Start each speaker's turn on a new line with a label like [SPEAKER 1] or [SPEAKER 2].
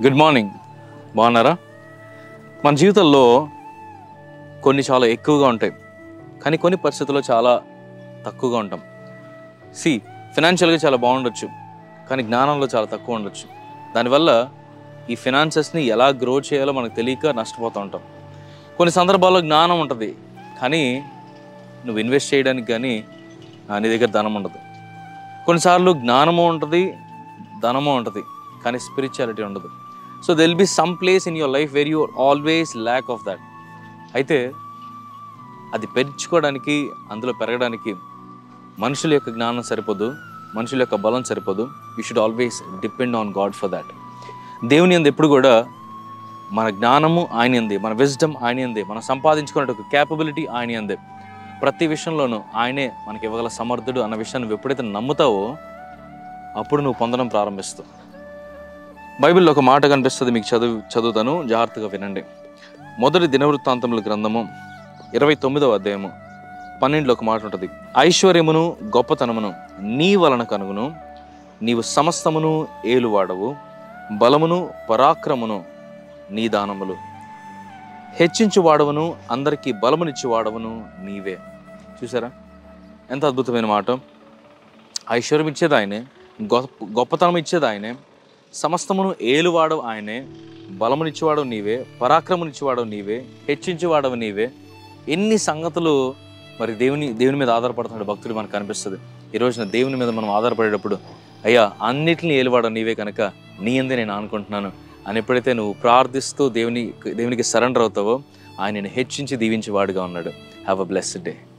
[SPEAKER 1] good morning బాగున్నారా మన జీవితంలో కొన్ని చాలా ఎక్కువగా ఉంటాయి కానీ కొన్ని పరిస్థితుల్లో చాలా తక్కువగా ఉంటాం సి ఫినాన్షియల్గా చాలా బాగుండొచ్చు కానీ జ్ఞానంలో చాలా తక్కువ ఉండొచ్చు దానివల్ల ఈ ఫినాన్సెస్ని ఎలా గ్రో చేయాలో మనకు తెలియక నష్టపోతూ ఉంటాం కొన్ని సందర్భాల్లో జ్ఞానం ఉంటుంది కానీ నువ్వు ఇన్వెస్ట్ చేయడానికి కానీ ఆ, నీ దగ్గర ధనం ఉండదు కొన్నిసార్లు జ్ఞానము ఉంటుంది ధనము ఉంటుంది కానీ స్పిరిచువాలిటీ ఉండదు so there'll be some place in your life where you always lack of that అయితే అది పెంచుకోవడానికి అందులో పెరగడానికి మనుషుల యొక్క జ్ఞానం సరిపోదు మనుషుల యొక్క బలం సరిపోదు you should always depend on God for that దేవుని అందు ఎప్పుడు కూడా మన జ్ఞానము ఆయన అందే మన విజ్డమ్ ఆయన అందే మనం సంపాదించుకునే ఒక క్యాపబిలిటీ ఆయన అందే ప్రతి విషయంలోనూ ఆయనే మనకి ఇవ్వగల సమర్థుడు అన్న విషయాన్ని నువ్వు ఎప్పుడైతే నమ్ముతావో అప్పుడు నువ్వు పొందడం ప్రారంభిస్తావు బైబిల్లో ఒక మాట కనిపిస్తుంది మీకు చదువు చదువుతాను జాగ్రత్తగా వినండి మొదటి దినవృత్తాంతముల గ్రంథము ఇరవై తొమ్మిదవ అధ్యాయము పన్నెండులో ఒక మాట ఉంటుంది ఐశ్వర్యమును గొప్పతనమును నీ వలన కనుగును నీవు సమస్తమును ఏలువాడవు బలమును పరాక్రమును నీ దానములు హెచ్చించువాడవను అందరికీ బలమునిచ్చేవాడవను నీవే చూసారా ఎంత అద్భుతమైన మాట ఐశ్వర్యం ఇచ్చేది ఆయనే గొప్ప గొప్పతనం ఇచ్చేది ఆయనే సమస్తమును ఏలువాడవు ఆయనే బలమునిచ్చేవాడు నీవే పరాక్రమనిచ్చేవాడు నీవే హెచ్చించేవాడవు నీవే ఎన్ని సంగతులు మరి దేవుని దేవుని మీద ఆధారపడుతున్నాడు భక్తుడు మనకు కనిపిస్తుంది ఈ రోజున దేవుని మీద మనం ఆధారపడేటప్పుడు అయ్యా అన్నిటిని ఏలువాడు నీవే కనుక నీ అందే నేను అనుకుంటున్నాను అని ఎప్పుడైతే నువ్వు ప్రార్థిస్తూ దేవుని దేవునికి సరెండర్ అవుతావో ఆయన నేను హెచ్చించి దీవించేవాడుగా ఉన్నాడు హ్యావ్ అ బ్లెస్డ్ డే